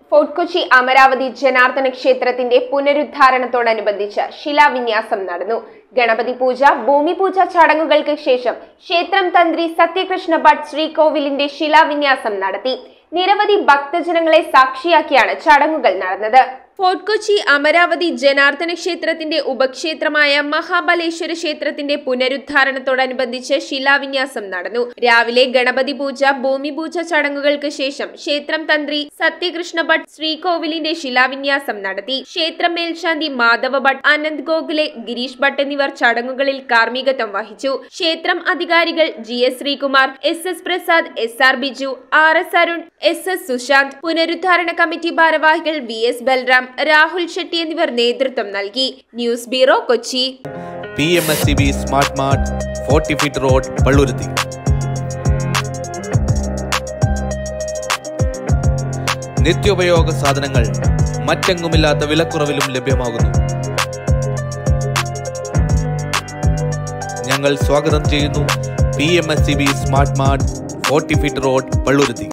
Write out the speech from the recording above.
fort Kochi Amaravati Janardhana ക്ഷേത്രത്തിന്റെ പുനരുദ്ധാരണത്തോടനുബന്ധിച്ച് ശിലാവിന്യാസം നടന്നു ഗണപതി പൂജ ഭൂമി പൂജ ചടങ്ങുകൾക്ക് ശേഷം ക്ഷേത്രം തന്ത്രി സത്യകൃഷ്ണ ഭട്ട് ശ്രീകോവിലിന്റെ ശിലാവിന്യാസം നടത്തി നിരവധി ഭക്തജനങ്ങളെ സാക്ഷിയാക്കിയാണ് ചടങ്ങുകൾ നടന്നത് ഫോർട്ട് കൊച്ചി അമരാവതി ജനാർദ്ദന ക്ഷേത്രത്തിന്റെ ഉപക്ഷേത്രമായ മഹാബലേശ്വര ക്ഷേത്രത്തിന്റെ പുനരുദ്ധാരണത്തോടനുബന്ധിച്ച് ശിലാവിന്യാസം നടന്നു രാവിലെ ഗണപതി പൂജ ഭൂമി പൂജ ചടങ്ങുകൾക്ക് ശേഷം ക്ഷേത്രം തന്ത്രി സത്യകൃഷ്ണ ഭട്ട് ശ്രീകോവിലിന്റെ ശിലാവിന്യാസം നടത്തി ക്ഷേത്രം മേൽശാന്തി മാധവ ഭട്ട് അനന്ത് ഗോഖലെ ഗിരീഷ് ഭട്ട് എന്നിവർ ചടങ്ങുകളിൽ കാർമ്മികത്വം വഹിച്ചു ക്ഷേത്രം അധികാരികൾ G S Sreekumar S S Prasad S R Biju R S Arun S S Sushanth പുനരുദ്ധാരണ കമ്മിറ്റി ഭാരവാഹികൾ വി എസ് ബൽറാം രാഹുൽ ഷെട്ടി എന്നിവർ നേതൃത്വം നൽകി news bureau Kochi P M S C B smart mart forty feet road Palluruthy നിത്യോപയോഗ സാധനങ്ങൾ മറ്റെങ്ങുമില്ലാത്ത വിലക്കുറവിലും ലഭ്യമാകുന്നു ഞങ്ങൾ സ്വാഗതം ചെയ്യുന്നു P M S C B smart mart forty feet road Palluruthy